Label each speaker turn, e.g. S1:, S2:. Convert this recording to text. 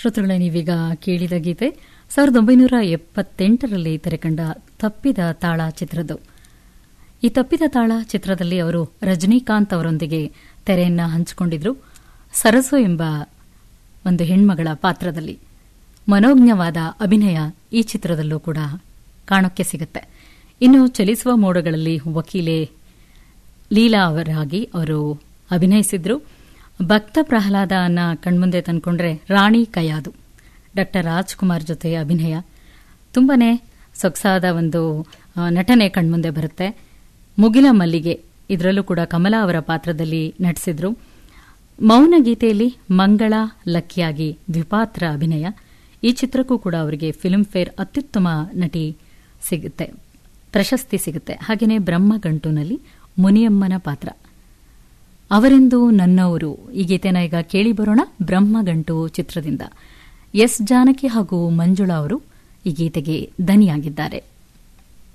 S1: ಶ್ರೋತೃಗಳೇ ನೀವೀಗ ಕೇಳಿದ ಗೀತೆ ಸಾವಿರದ ಒಂಬೈನೂರ ಎಪ್ಪತ್ತೆಂಟರಲ್ಲಿ ತೆರೆಕಂಡ ತಪ್ಪಿದ ತಾಳ ಚಿತ್ರದ್ದು ಈ ತಪ್ಪಿದ ತಾಳ ಚಿತ್ರದಲ್ಲಿ ಅವರು ರಜನಿಕಾಂತ್ ಅವರೊಂದಿಗೆ ತೆರೆಯನ್ನ ಹಂಚಿಕೊಂಡಿದ್ರು ಸರಸು ಎಂಬ ಒಂದು ಹೆಣ್ಮಗಳ ಪಾತ್ರದಲ್ಲಿ ಮನೋಜ್ಞವಾದ ಅಭಿನಯ ಈ ಚಿತ್ರದಲ್ಲೂ ಕೂಡ ಕಾಣೋಕ್ಕೆ ಸಿಗುತ್ತೆ ಇನ್ನು ಚಲಿಸುವ ಮೋಡಗಳಲ್ಲಿ ವಕೀಲೆ ಲೀಲಾ ಅವರಾಗಿ ಅವರು ಅಭಿನಯಿಸಿದ್ರು ಭಕ್ತ ಪ್ರಹ್ಲಾದನ ಕಣ್ಮುಂದೆ ತಂದ್ಕೊಂಡ್ರೆ ರಾಣಿ ಕಯಾದು ಡಾಕ್ಟರ್ ರಾಜ್ಕುಮಾರ್ ಜೊತೆ ಅಭಿನಯ ತುಂಬಾನೇ ಸೊಗಸಾದ ಒಂದು ಆ, ನಟನೆ ಕಣ್ಮುಂದೆ ಬರುತ್ತೆ ಮುಗಿಲ ಮಲ್ಲಿಗೆ ಇದರಲ್ಲೂ ಕೂಡ ಕಮಲಾ ಅವರ ಪಾತ್ರದಲ್ಲಿ ನಟಿಸಿದ್ರು ಮೌನ ಗೀತೆಯಲ್ಲಿ ಮಂಗಳ ಲಕ್ಕಿಯಾಗಿ ದ್ವಿಪಾತ್ರ ಅಭಿನಯ ಈ ಚಿತ್ರಕ್ಕೂ ಕೂಡ ಅವರಿಗೆ ಫಿಲ್ಮ್ ಫೇರ್ ಅತ್ಯುತ್ತಮ ನಟಿ ಸಿಗುತ್ತೆ ಪ್ರಶಸ್ತಿ ಸಿಗುತ್ತೆ ಹಾಗೆಯೇ ಬ್ರಹ್ಮಗಂಟುನಲ್ಲಿ ಮುನಿಯಮ್ಮನ ಪಾತ್ರ ಅವರೆಂದು ನನ್ನವರು ಈ ಗೀತೆನ ಈಗ ಕೇಳಿ ಬರೋಣ ಬ್ರಹ್ಮಗಂಟು ಚಿತ್ರದಿಂದ ಎಸ್ ಜಾನಕಿ ಹಾಗೂ ಮಂಜುಳಾ ಅವರು ಈ ಗೀತೆಗೆ ದನಿಯಾಗಿದ್ದಾರೆ